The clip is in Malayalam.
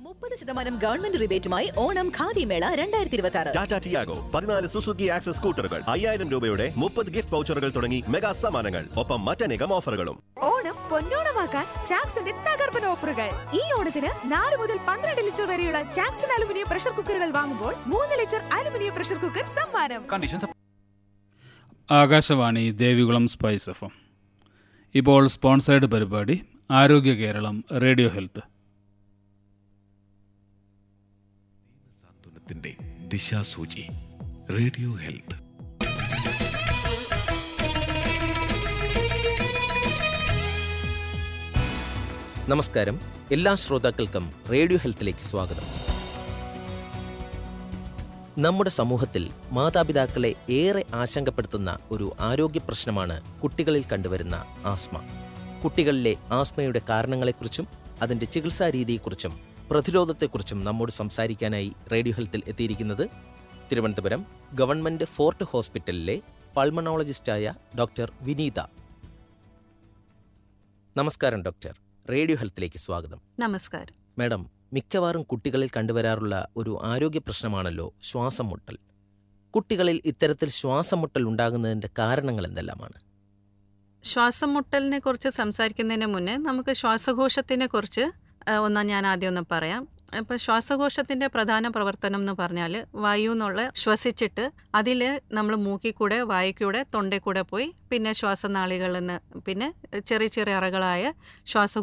മുപ്പത് ശതമാനം ഗവൺമെന്റ് റിബേറ്റുമായി ഓണം ഖാദി മേള രണ്ടായിരത്തി ഇരുപത്തി ആറ് ടാറ്റ ടിയാഗോ പതിനാല് സുസുക്കി ആക്സസ് സ്കൂട്ടറുകൾ അയ്യായിരം രൂപയുടെ മുപ്പത് ഗിഫ്റ്റ് വൗച്ചറുകൾ തുടങ്ങി മെഗാ സമ്മാനങ്ങൾ ഒപ്പം മറ്റനേകം ഓഫറുകളും ഓണം പൊന്നോണമാക്കാൻ ചാക്സിന്റെ തകർപ്പൻ ഓഫറുകൾ ഈ ഓണത്തിന് നാല് മുതൽ പന്ത്രണ്ട് ലിറ്റർ വരെയുള്ള ചാക്സൺ അലുമിനിയം പ്രഷർ കുക്കറുകൾ വാങ്ങുമ്പോൾ മൂന്ന് ലിറ്റർ അലുമിനിയം പ്രഷർ കുക്കർ സമ്മാനം conditions Akashvani Devikulam spice F M ഇപ്പോൾ സ്പോൺസേർഡ് പരിപാടി ആരോഗ്യ കേരളം റേഡിയോ ഹെൽത്ത് സാന്ത്വനത്തിന്റെ ദിശാസൂചി റേഡിയോ ഹെൽത്ത് നമസ്കാരം എല്ലാ ശ്രോതാക്കൾക്കും റേഡിയോ ഹെൽത്തിലേക്ക് സ്വാഗതം നമ്മുടെ സമൂഹത്തിൽ മാതാപിതാക്കളെ ഏറെ ആശങ്കപ്പെടുത്തുന്ന ഒരു ആരോഗ്യ പ്രശ്നമാണ് കുട്ടികളിൽ കണ്ടുവരുന്ന ആസ്മ കുട്ടികളിലെ ആസ്മയുടെ കാരണങ്ങളെക്കുറിച്ചും അതിന്റെ ചികിത്സാ രീതിയെക്കുറിച്ചും പ്രതിരോധത്തെക്കുറിച്ചും നമ്മോട് സംസാരിക്കാനായി റേഡിയോ ഹെൽത്തിൽ എത്തിയിരിക്കുന്നത് തിരുവനന്തപുരം ഗവൺമെന്റ് ഫോർട്ട് ഹോസ്പിറ്റലിലെ പൾമണോളജിസ്റ്റായ ഡോക്ടർ വിനീത നമസ്കാരം ഡോക്ടർ റേഡിയോ ഹെൽത്തിലേക്ക് സ്വാഗതം നമസ്കാരം മാഡം മിക്കവാറും കുട്ടികളിൽ കണ്ടുവരാറുള്ള ഒരു ആരോഗ്യ പ്രശ്നമാണല്ലോ ശ്വാസം മുട്ടൽ കുട്ടികളിൽ ഇത്തരത്തിൽ ശ്വാസം മുട്ടൽ ഉണ്ടാകുന്നതിന്റെ കാരണങ്ങൾ എന്തെല്ലാമാണ് ശ്വാസം മുട്ടലിനെ കുറിച്ച് സംസാരിക്കുന്നതിന് മുന്നേ നമുക്ക് ശ്വാസകോശത്തിനെ കുറിച്ച് ആ, ഒന്ന് ഞാൻ ആദ്യം ഒന്ന് പറയാം ഇപ്പം ശ്വാസകോശത്തിൻ്റെ പ്രധാന പ്രവർത്തനം എന്ന് പറഞ്ഞാൽ വായു എന്നുള്ള ശ്വസിച്ചിട്ട് അതിൽ നമ്മൾ മൂക്കിൽ കൂടെ വായുക്കൂടെ തൊണ്ടയിൽ കൂടെ പോയി പിന്നെ ശ്വാസനാളികളിൽ നിന്ന് പിന്നെ ചെറിയ ചെറിയ അറകളായ ശ്വാസകോശ